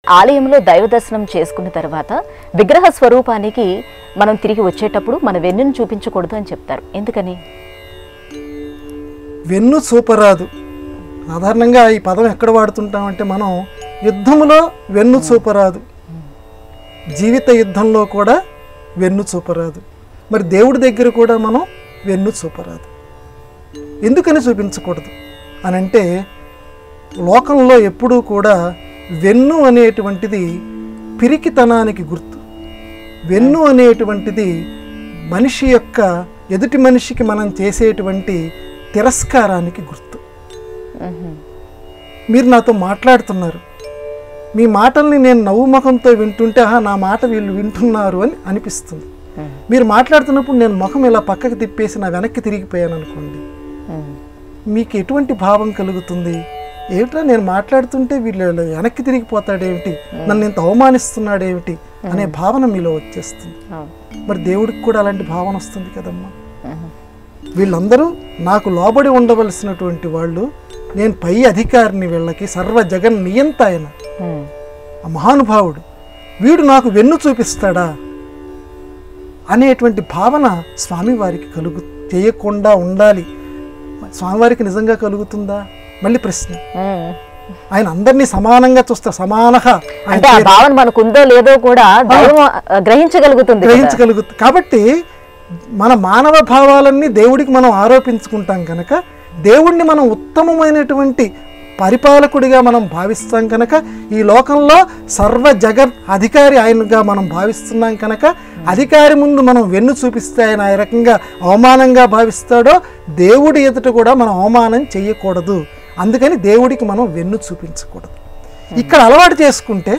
ఆలయంలో దైవ దర్శనం చేసుకున్న తర్వాత విగ్రహ స్వరూపానికి మనం తిరిగి వచ్చేటప్పుడు మన వెన్నును చూపించకూడదు అని చెప్తారు ఎందుకని వెన్ను చూపరాదు సాధారణంగా ఈ పదం ఎక్కడ వాడుతుంటామంటే మనం యుద్ధంలో వెన్ను చూపరాదు జీవిత యుద్ధంలో కూడా వెన్ను చూపరాదు మరి దేవుడి దగ్గర కూడా మనం వెన్ను చూపరాదు ఎందుకని చూపించకూడదు అని అంటే లోకంలో ఎప్పుడూ కూడా వెన్ను అనేటువంటిది పిరికితనానికి గుర్తు వెన్ను అనేటువంటిది మనిషి యొక్క ఎదుటి మనిషికి మనం చేసేటువంటి తిరస్కారానికి గుర్తు మీరు నాతో మాట్లాడుతున్నారు మీ మాటల్ని నేను నవ్వు ముఖంతో వింటుంటే ఆహా నా మాట వీళ్ళు వింటున్నారు అని అనిపిస్తుంది మీరు మాట్లాడుతున్నప్పుడు నేను ముఖం ఇలా పక్కకి తిప్పేసి నా వెనక్కి తిరిగిపోయాను అనుకోండి మీకు ఎటువంటి భావం కలుగుతుంది ఏమిట్రా నేను మాట్లాడుతుంటే వీళ్ళు ఇలా వెనక్కి తిరిగిపోతాడేమిటి నన్ను ఇంత అవమానిస్తున్నాడేమిటి అనే భావన మీలో వచ్చేస్తుంది మరి దేవుడికి కూడా అలాంటి భావన వస్తుంది కదమ్మా వీళ్ళందరూ నాకు లోబడి ఉండవలసినటువంటి వాళ్ళు నేను పై అధికారిని వీళ్ళకి సర్వ జగన్ నియంత ఆయన ఆ మహానుభావుడు వీడు నాకు వెన్ను చూపిస్తాడా అనేటువంటి భావన స్వామివారికి కలుగు చేయకుండా ఉండాలి స్వామివారికి నిజంగా కలుగుతుందా మళ్ళీ ప్రశ్న ఆయన అందరినీ సమానంగా చూస్తా సమానహ ఆయన అంటే ఆ భావన మనకు ఉందో లేదో కూడా దైవం ఆ, గ్రహించగలుగుతుంది కదా. గ్రహించగలుగుతుంది కాబట్టి మన మానవ భావాలన్నీ దేవుడికి మనం ఆరోపించుకుంటాం కనుక దేవుణ్ణి మనం ఉత్తమమైనటువంటి పరిపాలకుడిగా మనం భావిస్తాం కనుక ఈ లోకంలో సర్వ జగత్ అధికారి ఆయనగా మనం భావిస్తున్నాం కనుక అధికారి ముందు మనం వెన్ను చూపిస్తే ఆయన ఆ రకంగా అవమానంగా భావిస్తాడో దేవుడి ఎదుట కూడా మనం అవమానం చేయకూడదు అందుకని దేవుడికి మనం వెన్ను చూపించకూడదు ఇక్కడ అలవాటు చేసుకుంటే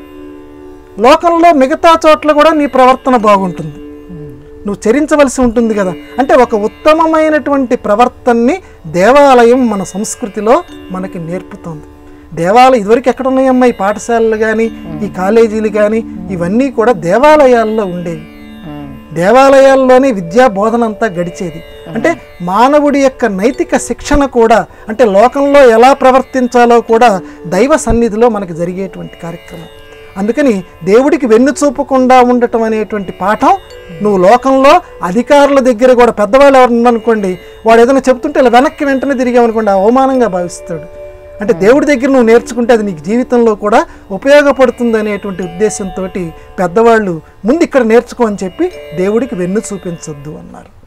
లోకంలో మిగతా చోట్ల కూడా నీ ప్రవర్తన బాగుంటుంది నువ్వు చరించవలసి ఉంటుంది కదా అంటే ఒక ఉత్తమమైనటువంటి ప్రవర్తనని దేవాలయం మన సంస్కృతిలో మనకి నేర్పుతోంది దేవాలయం ఇదివరకు ఎక్కడ ఉన్నాయమ్మా ఈ పాఠశాలలు కానీ ఈ కాలేజీలు కానీ ఇవన్నీ కూడా దేవాలయాల్లో ఉండేవి దేవాలయాల్లోనే విద్యా బోధన అంతా గడిచేది అంటే మానవుడి యొక్క నైతిక శిక్షణ కూడా అంటే లోకంలో ఎలా ప్రవర్తించాలో కూడా దైవ సన్నిధిలో మనకి జరిగేటువంటి కార్యక్రమం అందుకని దేవుడికి వెన్ను చూపకుండా ఉండటం అనేటువంటి పాఠం నువ్వు లోకంలో అధికారుల దగ్గర కూడా పెద్దవాళ్ళు ఎవరు ఉన్నారనుకోండి వాడు ఏదైనా చెప్తుంటే ఇలా వెనక్కి వెంటనే తిరిగామనుకోండి అవమానంగా భావిస్తాడు అంటే దేవుడి దగ్గర నువ్వు నేర్చుకుంటే అది నీకు జీవితంలో కూడా ఉపయోగపడుతుంది అనేటువంటి ఉద్దేశంతో పెద్దవాళ్ళు ముందు ఇక్కడ నేర్చుకో అని చెప్పి దేవుడికి వెన్ను చూపించొద్దు అన్నారు